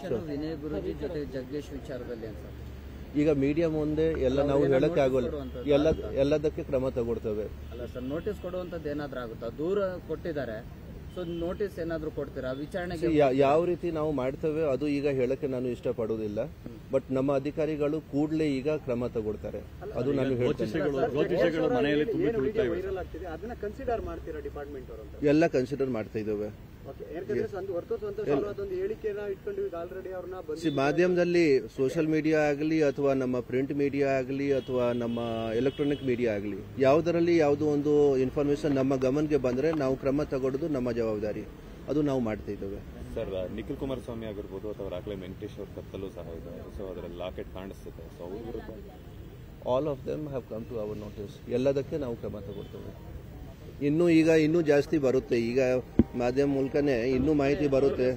ದರ್ಶನ್ ವಿನಯ್ ಗುರುಜಿ ಜೊತೆ ಜಗ್ಗೇಶ್ ವಿಚಾರದಲ್ಲಿ ಅಂತ ಈಗ ಮೀಡಿಯಾ ಮುಂದೆ ಎಲ್ಲ ನಾವು ಏನೋ ಹೇಳಕ್ಕೆ notice ಆಗೋಲ್ಲ ಕೊಡುವಂಥದ್ದು ಎಲ್ಲ ಎಲ್ಲದಕ್ಕೆ ಕ್ರಮ ತಗೊಳ್ತೇವೆ ಅಲ್ಲ ಸರ್ ನೋಟಿಸ್ ಕೊಡುವಂತದ್ದು ಏನಾದ್ರೂ ಆಗುತ್ತಾ ದೂರ ಕೊಟ್ಟಿದ್ದಾರೆ ಸೊ ನೋಟಿಸ್ ಏನಾದ್ರೂ ಕೊಡ್ತೀರಾ ವಿಚಾರಣೆಗೆ ಯಾ- ಯಾವ ರೀತಿ ನಾವು ಮಾಡ್ತೇವೆ ಅದು ಈಗ ಹೇಳಕ್ಕೆ ನಾನು ಇಷ್ಟಪಡುವುದಿಲ್ಲ ಬಟ್ ನಮ್ಮ ಅಧಿಕಾರಿಗಳು ಕೂಡಲೇ ಈಗ ಕ್ರಮ ತಗೊಳ್ತಾರೆ ಅದು ನಾನು ಹೇಳ್ತೇನೆ ಜ್ಯೋತಿಷಗಳು ಮನೆಯಲ್ಲಿ ತುಂಬಿ ತುಳಿತಾ ಇವೆ ವೈರಲ್ ಆಗ್ತಿದೆ ಅದನ್ನ ಕನ್ಸಿಡರ್ ಮಾಡ್ತೀರಾ ಡಿಪಾರ್ಟ್ಮೆಂಟ್ ಅವರು ಅಂತ ಎಲ್ಲ ಕನ್ಸಿಡರ್ ಮಾಡ್ತಾ ಇದ್ದೇವೆ ಓಕೆ ಯಾಕಂದ್ರೆ ಸಂತ ಹೊರತು ಸಂತೋಷವಾದ ಒಂದು ಹೇಳಿಕೆನ ಇಟ್ಕೊಂಡು ಈಗ ಆಲ್ರೆಡಿ ಅವ್ರನ್ನ ಬಂದು ಸಿ ಮಾಧ್ಯಮದಲ್ಲಿ ಸೋಷಿಯಲ್ ಮೀಡಿಯಾ ಆಗಲಿ ಅಥವಾ ನಮ್ಮ ಪ್ರಿಂಟ್ ಮೀಡಿಯಾ ಆಗಲಿ ಅಥವಾ ನಮ್ಮ ಎಲೆಕ್ಟ್ರಾನಿಕ್ ಮೀಡಿಯಾ ಆಗಲಿ ಯಾವುದರಲ್ಲಿ ಯಾವುದೋ ಒಂದು ಇನ್ಫಾರ್ಮೇಶನ್ ನಮ್ಮ ಗಮನಕ್ಕೆ ಬಂದರೆ ನಾವು ಕ್ರಮ ತಗೊಳ್ಳೋದು ನಮ್ಮ ಜವಾಬ್ದಾರಿ ಅದು ನಾವು ಮಾಡ್ತಾ ಇದ್ದೇವೆ ಸರ್ ನಿಖಿಲ್ ಕುಮಾರಸ್ವಾಮಿ ಆಗಿರ್ಬೋದು ಅಥವಾ ರಾಕ್ಲೆ ವೆಂಕಟೇಶ್ ಅವ್ರ ಕತ್ತಲು ಸಹ ಇದೆ ಸೊ ಅದರಲ್ಲಿ ಲಾಕೆಟ್ ಕಾಣಿಸ್ತದೆ ಸೊ ಅವ್ರ ವಿರುದ್ಧ all of them have come to our notice ಎಲ್ಲದಕ್ಕೆ ನಾವು ಕ್ರಮ ತಗೊಳ್ತೇವೆ ಇನ್ನೂ ಈಗ ಇನ್ನೂ ಜಾಸ್ತಿ ಬರುತ್ತೆ ಈಗ ಮಾಧ್ಯಮ ಮೂಲಕನೇ ಇನ್ನೂ ಮಾಹಿತಿ ಬರುತ್ತೆ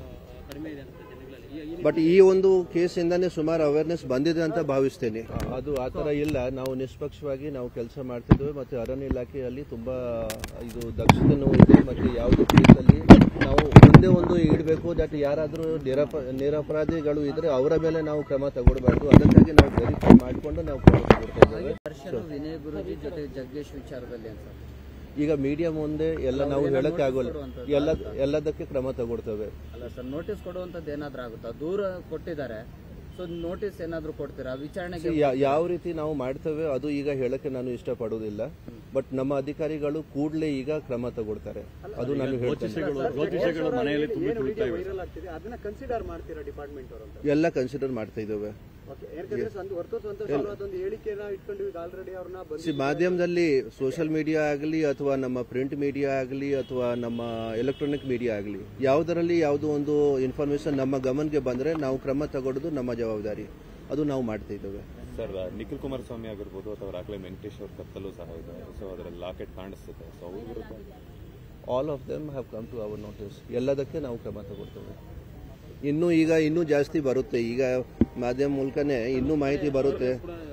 ಬಟ್ ಈ ಒಂದು ಕೇಸಿಂದಾನೇ ಸುಮಾರು ಅವೇರ್ನೆಸ್ ಬಂದಿದೆ ಅಂತ ಭಾವಿಸ್ತೇನೆ ಅದು ಆ ಥರ ಇಲ್ಲ ನಾವು ನಿಷ್ಪಕ್ಷವಾಗಿ ನಾವು ಕೆಲಸ ಮಾಡ್ತಿದ್ದೇವೆ ಮತ್ತು ಅರಣ್ಯ ಇಲಾಖೆಯಲ್ಲಿ ತುಂಬಾ ಇದು ದಕ್ಷತೆನೂ ಇದೆ ಮತ್ತು ಯಾವುದೇ ಕೇಸಲ್ಲಿ ನಾವು ಒಂದೇ ಒಂದು ಇಡಬೇಕು ದಟ್ ಯಾರಾದರೂ ನಿರಪ ನಿರಪರಾಧಿಗಳು ಇದ್ರೆ ಅವರ ಮೇಲೆ ನಾವು ಕ್ರಮ ತಗೊಳ್ಬಾರ್ದು ಅದಕ್ಕಾಗಿ ನಾವು ವೆರಿಫೈ ಮಾಡಿಕೊಂಡು ನಾವು ಕ್ರಮ ತಗೊಳ್ತಾ ಇದ್ದೇವೆ ದರ್ಶನ್ ವಿನಯ್ ಗುರುಜಿ ಜೊತೆ ಜಗ್ಗೇಶ್ ವಿಚಾರದಲ್ಲಿ ಅಂತ ಈಗ ಮೀಡಿಯಾ ಮುಂದೆ ಎಲ್ಲ ನಾವು ಏನೋ ಹೇಳಕ್ಕೆ notice ಆಗೋಲ್ಲ ಕೊಡುವಂಥದ್ದು ಎಲ್ಲ ಎಲ್ಲದಕ್ಕೆ ಕ್ರಮ ತಗೊಳ್ತೇವೆ ಅಲ್ಲ ಸರ್ ನೋಟಿಸ್ ಕೊಡುವಂತದ್ದು ಏನಾದ್ರೂ ಆಗುತ್ತಾ ದೂರ ಕೊಟ್ಟಿದ್ದಾರೆ ಸೊ ನೋಟಿಸ್ ಏನಾದ್ರೂ ಕೊಡ್ತೀರಾ ವಿಚಾರಣೆಗೆ ಯಾ- ಯಾವ ರೀತಿ ನಾವು ಮಾಡ್ತೇವೆ ಅದು ಈಗ ಹೇಳಕ್ಕೆ ನಾನು ಇಷ್ಟಪಡುವುದಿಲ್ಲ ಬಟ್ ನಮ್ಮ ಅಧಿಕಾರಿಗಳು ಕೂಡಲೇ ಈಗ ಕ್ರಮ ತಗೊಳ್ತಾರೆ ಅದು ನಾನು ಹೇಳ್ತೇನೆ ಜ್ಯೋತಿಷಗಳು ಮನೆಯಲ್ಲಿ ತುಂಬಿ ತುಳಿತಾ ಇವೆ ವೈರಲ್ ಆಗ್ತಿದೆ ಅದನ್ನ ಕನ್ಸಿಡರ್ ಮಾಡ್ತೀರಾ ಡಿಪಾರ್ಟ್ಮೆಂಟ್ ಅವರು ಅಂತ ಎಲ್ಲ ಕನ್ಸಿಡರ್ ಮಾಡ್ತಾ ಇದ್ದೇವೆ ಓಕೆ ಯಾಕಂದ್ರೆ ಸಂತ ಹೊರತು ಸಂತೋಷವಾದ ಒಂದು ಹೇಳಿಕೆನ ಇಟ್ಕೊಂಡು ಈಗ ಆಲ್ರೆಡಿ ಅವ್ರನ್ನ ಬಂದು ಸಿ ಮಾಧ್ಯಮದಲ್ಲಿ ಸೋಷಿಯಲ್ ಮೀಡಿಯಾ ಆಗಲಿ ಅಥವಾ ನಮ್ಮ ಪ್ರಿಂಟ್ ಮೀಡಿಯಾ ಆಗಲಿ ಅಥವಾ ನಮ್ಮ ಎಲೆಕ್ಟ್ರಾನಿಕ್ ಮೀಡಿಯಾ ಆಗಲಿ ಯಾವುದರಲ್ಲಿ ಯಾವುದೋ ಒಂದು ಇನ್ಫಾರ್ಮೇಶನ್ ನಮ್ಮ ಗಮನಕ್ಕೆ ಬಂದರೆ ನಾವು ಕ್ರಮ ತಗೊಳ್ಳೋದು ನಮ್ಮ ಜವಾಬ್ದಾರಿ ಅದು ನಾವು ಮಾಡ್ತಾ ಇದ್ದೇವೆ ಸರ್ ನಿಖಿಲ್ ಕುಮಾರಸ್ವಾಮಿ ಆಗಿರ್ಬೋದು ಅಥವಾ ರಾಕ್ಲೆ ವೆಂಕಟೇಶ್ ಅವ್ರ ಕತ್ತಲು ಸಹ ಇದೆ ಸೊ ಅದರಲ್ಲಿ ಲಾಕೆಟ್ ಕಾಣಿಸ್ತದೆ ಸೊ ಅವ್ರ ವಿರುದ್ಧ all of them have come to our notice ಎಲ್ಲದಕ್ಕೆ ನಾವು ಕ್ರಮ ತಗೊಳ್ತೇವೆ ಇನ್ನೂ ಈಗ ಇನ್ನೂ ಜಾಸ್ತಿ ಬರುತ್ತೆ ಈಗ ಮಾಧ್ಯಮ ಮೂಲಕನೇ ಇನ್ನೂ ಮಾಹಿತಿ ಬರುತ್ತೆ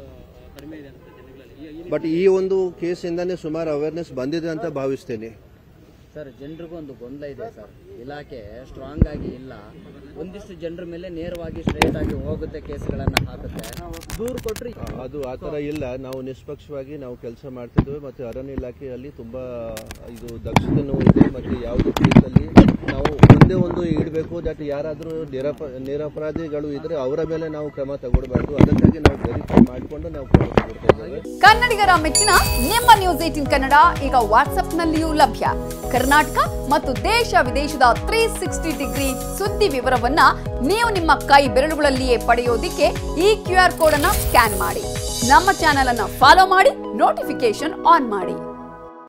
ಬಟ್ ಈ ಒಂದು ಕೇಸಿಂದಾನೇ ಸುಮಾರು ಅವೇರ್ನೆಸ್ ಬಂದಿದೆ ಅಂತ ಭಾವಿಸ್ತೇನೆ ಸರ್ ಜನರಿಗೂ ಒಂದು ಗೊಂದಲ ಇದೆ ಸರ್ ಇಲಾಖೆ ಸ್ಟ್ರಾಂಗ್ ಆಗಿ ಇಲ್ಲ ಒಂದಿಷ್ಟು ಜನರ ಮೇಲೆ ನೇರವಾಗಿ ಸ್ಟ್ರೈಟ್ ಆಗಿ ಹೋಗುತ್ತೆ ಕೇಸ್ಗಳನ್ನ ಹಾಕುತ್ತೆ ದೂರು ಕೊಟ್ರಿ ಅದು ಆ ಥರ ಇಲ್ಲ ನಾವು ನಿಷ್ಪಕ್ಷವಾಗಿ ನಾವು ಕೆಲಸ ಮಾಡ್ತಿದ್ದೇವೆ ಮತ್ತು ಅರಣ್ಯ ಇಲಾಖೆಯಲ್ಲಿ ತುಂಬಾ ಇದು ದಕ್ಷತೆನೂ ಇದೆ ಮತ್ತು ಯಾವುದೇ ಕೇಸಲ್ಲಿ ನಾವು ಒಂದೇ ಒಂದು ಇಡಬೇಕು ದಟ್ ಯಾರಾದರೂ ನಿರಪ ನಿರಪರಾಧಿಗಳು ಇದ್ರೆ ಅವರ ಮೇಲೆ ನಾವು ಕ್ರಮ ತಗೊಳ್ಬಾರ್ದು ಅದಕ್ಕಾಗಿ ನಾವು ವೆರಿಫೈ ಮಾಡಿಕೊಂಡು ನಾವು ಕ್ರಮ ತಗೊಳ್ತಾ ಇದ್ದೇವೆ ಕನ್ನಡಿಗರ ಮೆಚ್ಚಿನ ನಿಮ್ಮ ನ್ಯೂಸ್ ಏಟಿನ್ ಕನ್ನಡ ಈಗ ವಾಟ್ಸ್ಆಪ್ನಲ್ಲಿಯೂ ಲಭ್ಯ ಕರ್ನಾಟಕ ಮತ್ತು ದೇಶ ವಿದೇಶದ ತ್ರೀ ಸಿಕ್ಸ್ಟಿ ಡಿಗ್ರಿ ಸುದ್ದಿ ವಿವರವನ್ನ ನೀವು ನಿಮ್ಮ ಕೈ ಬೆರಳುಗಳಲ್ಲಿಯೇ ಪಡೆಯೋದಿಕ್ಕೆ ಈ ಕ್ಯೂ ಆರ್ ಕೋಡ್ ಅನ್ನ ಸ್ಕ್ಯಾನ್ ಮಾಡಿ ನಮ್ಮ ಚಾನೆಲ್ ಅನ್ನ ಫಾಲೋ ಮಾಡಿ ನೋಟಿಫಿಕೇಶನ್ ಆನ್ ಮಾಡಿ